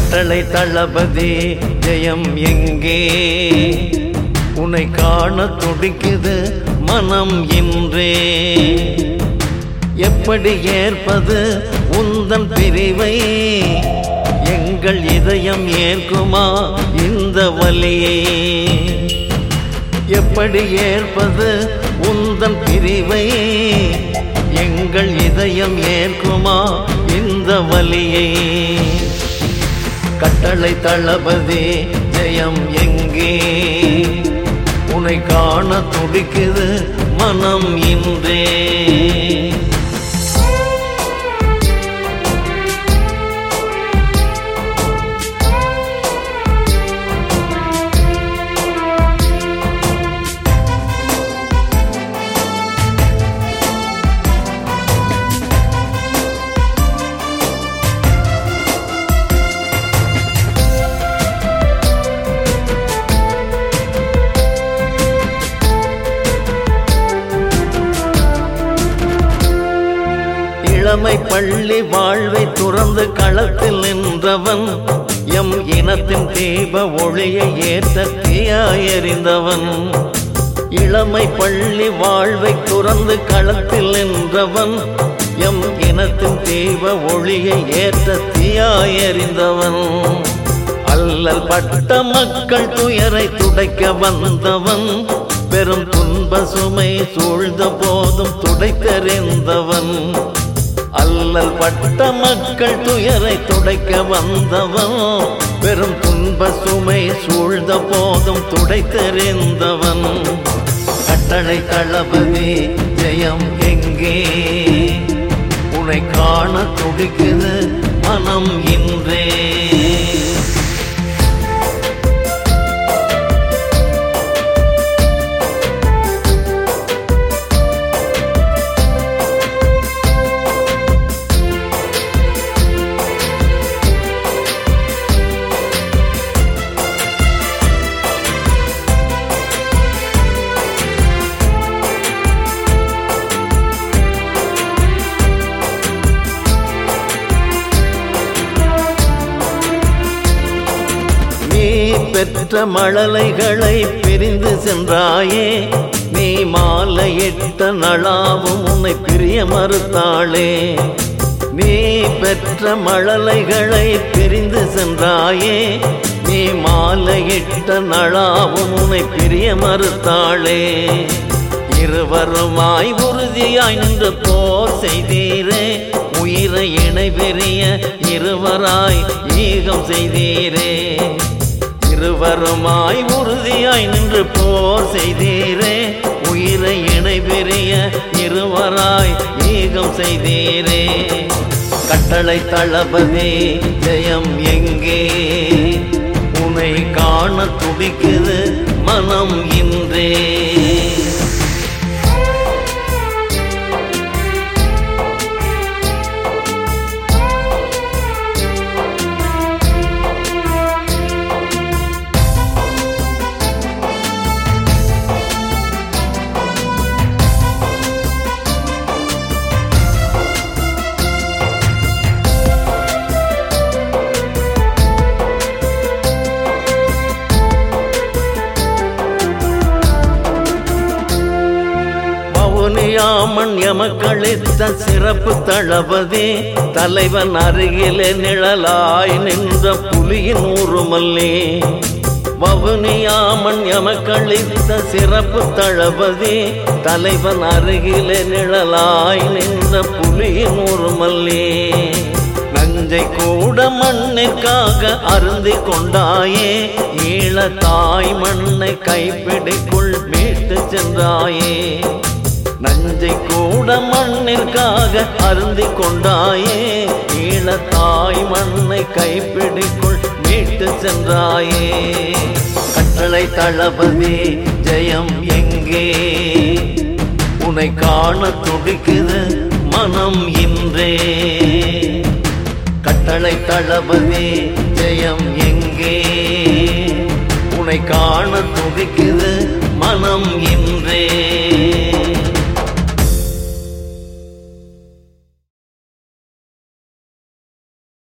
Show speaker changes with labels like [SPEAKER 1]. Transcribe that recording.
[SPEAKER 1] கட்டளை தளபதி ஜெயம் எங்கே உன்னை காண துடிக்குது மனம் இன்றே எப்படி ஏற்பது உந்தன் பிரிவை எங்கள் இதயம் ஏற்குமா இந்த வலியை எப்படி ஏற்பது உந்தன் பிரிவை எங்கள் இதயம் ஏற்குமா இந்த வலியை கட்டளை தளபதி ஜெயம் எங்கே உன்னை காண துடிக்குது மனம் இன்றே இளமை பள்ளி வாழ்வை துறந்து களத்தில் நின்றவன் எம் இனத்தின் தீப ஒளியை ஏற்ற தீயாயறிந்தவன் இளமை பள்ளி வாழ்வை துறந்து களத்தில் நின்றவன் எம் இனத்தின் தீப ஒளியை ஏற்ற தீயாயறிந்தவன் அல்லல் பட்ட மக்கள் துயரை துடைக்க வந்தவன் பெரும் துன்ப சுமை சூழ்ந்த போதும் துடைத்தறிந்தவன் அல்லல் பட்ட மக்கள் துயரை துடைக்க வந்தவன் பெரும் துன்ப சுமை சூழ்ந்த போதும் துடைத்தறிந்தவன் கட்டளை தளபதி ஜெயம் எங்கே உன்னை காண துடிக்குது மனம் இன்றே நீ பெற்ற மழலைகளை பிரிந்து சென்றாயே நீ மாலையிட்ட நளாவும் உன்னை பிரிய மறுத்தாளே நீ பெற்ற மழலைகளை பிரிந்து சென்றாயே நீ மாலையிட்ட நளாவும் உன்னை பிரிய மறுத்தாளே இருவருமாய் உறுதியாய் நின்று போர் செய்தீரே உயிரை இணை பெரிய இருவராய் ஈகம் செய்தீரே இருவருமாய் உறுதியாய் நின்று போர் செய்தீரே உயிரை இணை பெரிய இருவராய் ஈகம் செய்தீரே கட்டளை தளபதி ஜெயம் எங்கே உன்னை காண துடிக்குது மனம் இன்றே வவுனியாமன் எமக்களித்த சிறப்பு தளபதி தலைவன் அருகிலே நிழலாய் நின்ற புலியின் ஊருமல்லே வவுனியாமன் எமக்களித்த சிறப்பு தளபதி தலைவன் அருகிலே நிழலாய் நின்ற புலியின் ஊருமல்லே நஞ்சை கூட மண்ணிற்காக அருந்தி கொண்டாயே ஈழ தாய் மண்ணை கைப்பிடிக்குள் மீட்டு சென்றாயே நஞ்சை கூட மண்ணிற்காக அருந்தி கொண்டாயே ஈழ தாய் மண்ணை கைப்பிடிக்குள் மீட்டு சென்றாயே கட்டளை தளபதி ஜெயம் எங்கே உன்னை காண துடிக்குது மனம் இன்றே கட்டளை தளபதி ஜெயம் எங்கே உன்னை காண துடிக்குது மனம்